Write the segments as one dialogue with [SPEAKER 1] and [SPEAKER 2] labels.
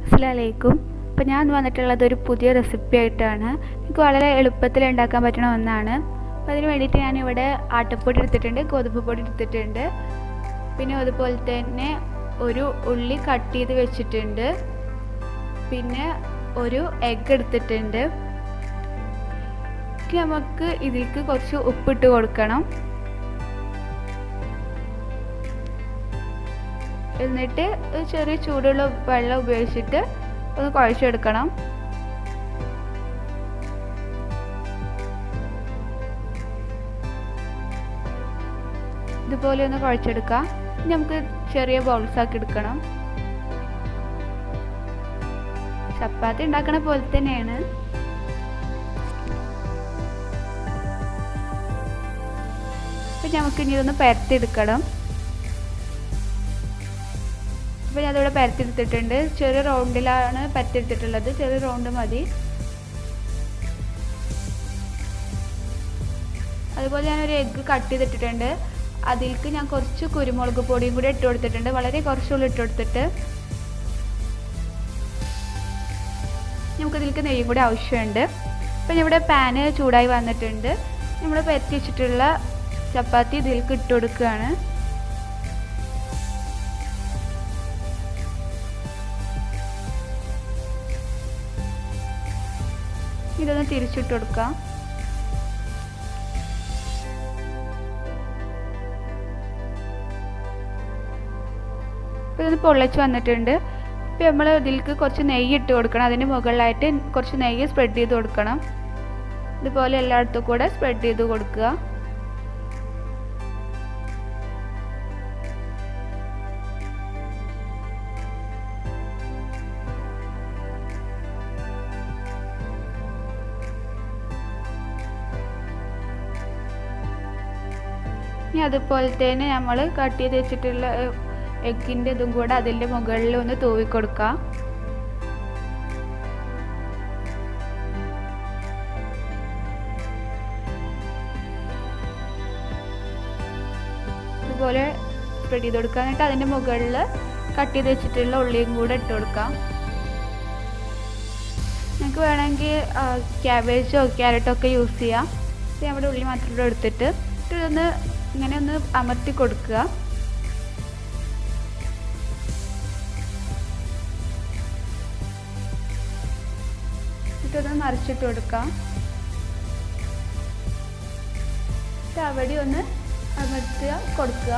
[SPEAKER 1] അസ്സലാമലൈക്കും അപ്പോൾ ഞാൻ വന്നിട്ടുള്ളത് ഒരു പുതിയ റെസിപ്പി ആയിട്ടാണ് എനിക്ക് വളരെ എളുപ്പത്തിൽ ഉണ്ടാക്കാൻ പറ്റുന്ന ഒന്നാണ് അപ്പോൾ അതിന് വേണ്ടിയിട്ട് ഞാനിവിടെ ആട്ടപ്പൊടി എടുത്തിട്ടുണ്ട് ഗോതമ്പ് പൊടി എടുത്തിട്ടുണ്ട് പിന്നെ അതുപോലെ തന്നെ ഒരു ഉള്ളി കട്ട് ചെയ്ത് വെച്ചിട്ടുണ്ട് പിന്നെ ഒരു എഗ്ഗ് എടുത്തിട്ടുണ്ട് ഇനി നമുക്ക് ഇതിലേക്ക് കുറച്ച് ഉപ്പിട്ട് കൊടുക്കണം എന്നിട്ട് ഒരു ചെറിയ ചൂടുള്ള വെള്ളം ഉപയോഗിച്ചിട്ട് ഒന്ന് കുഴച്ചെടുക്കണം ഇതുപോലെ ഒന്ന് കുഴച്ചെടുക്കാം ഇനി നമുക്ക് ചെറിയ ബൗൾസ് ആക്കി എടുക്കണം ചപ്പാത്തി ഉണ്ടാക്കണ പോലെ തന്നെയാണ് അപ്പം നമുക്ക് ഇനി ഇതൊന്ന് പരത്തിയെടുക്കണം അപ്പോൾ ഞാനിവിടെ പരത്തിയെടുത്തിട്ടുണ്ട് ചെറിയ റൗണ്ടിലാണ് പരത്തിയെടുത്തിട്ടുള്ളത് ചെറിയ റൗണ്ട് മതി അതുപോലെ ഞാനൊരു എഗ്ഗ് കട്ട് ചെയ്തിട്ടിട്ടുണ്ട് അതിലേക്ക് ഞാൻ കുറച്ച് കുരുമുളക് പൊടിയും കൂടി ഇട്ട് കൊടുത്തിട്ടുണ്ട് വളരെ കുറച്ചുള്ള ഇട്ട് കൊടുത്തിട്ട് നമുക്കതിലേക്ക് നെയ്യും കൂടി ആവശ്യമുണ്ട് അപ്പം ഇവിടെ പാന് ചൂടായി വന്നിട്ടുണ്ട് നമ്മൾ പരത്തി വെച്ചിട്ടുള്ള ചപ്പാത്തി ഇതിലേക്ക് ഇട്ട് കൊടുക്കുകയാണ് ഇതൊന്ന് തിരിച്ചിട്ട് കൊടുക്കാം ഇപ്പോൾ ഇതൊന്ന് പൊള്ളച്ച് വന്നിട്ടുണ്ട് ഇപ്പോൾ നമ്മൾ ഇതിലേക്ക് കുറച്ച് നെയ്യ് ഇട്ട് കൊടുക്കണം അതിന് മുകളിലായിട്ട് കുറച്ച് നെയ്യ് സ്പ്രെഡ് ചെയ്ത് കൊടുക്കണം ഇതുപോലെ എല്ലായിടത്തും കൂടെ സ്പ്രെഡ് ചെയ്ത് കൊടുക്കുക ഇനി അതുപോലെ തന്നെ നമ്മൾ കട്ട് ചെയ്ത് വെച്ചിട്ടുള്ള എഗ്ഗിൻ്റെ ഇതും കൂടെ അതിൻ്റെ മുകളിൽ ഒന്ന് തൂവി കൊടുക്കാം ഇതുപോലെ സ്പ്രെഡ് ചെയ്ത് കൊടുക്കുക എന്നിട്ട് അതിൻ്റെ മുകളിൽ കട്ട് ചെയ്ത് വെച്ചിട്ടുള്ള ഉള്ളിയും കൂടെ ഇട്ട് കൊടുക്കാം നിങ്ങൾക്ക് വേണമെങ്കിൽ ക്യാബേജോ ക്യാരറ്റോ ഒക്കെ യൂസ് ചെയ്യാം ഇത് നമ്മുടെ ഉള്ളി മാത്രം എടുത്തിട്ട് ഇതൊന്ന് ഇങ്ങനെ ഒന്ന് അമർത്തി കൊടുക്കുക എന്നിട്ടൊന്ന് മറിച്ചിട്ട് കൊടുക്കാം അവിടെ ഒന്ന് അമർത്തുക കൊടുക്കുക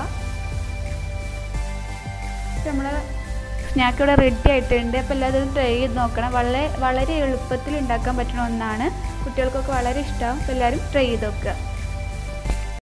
[SPEAKER 1] നമ്മൾ സ്നാക്ക് ഇവിടെ റെഡി ആയിട്ടുണ്ട് അപ്പോൾ എല്ലാവരും ട്രൈ ചെയ്ത് നോക്കണം വളരെ വളരെ എളുപ്പത്തിൽ ഉണ്ടാക്കാൻ പറ്റുന്ന ഒന്നാണ് കുട്ടികൾക്കൊക്കെ വളരെ ഇഷ്ടമാവും അപ്പോൾ എല്ലാവരും ട്രൈ ചെയ്ത് നോക്കുക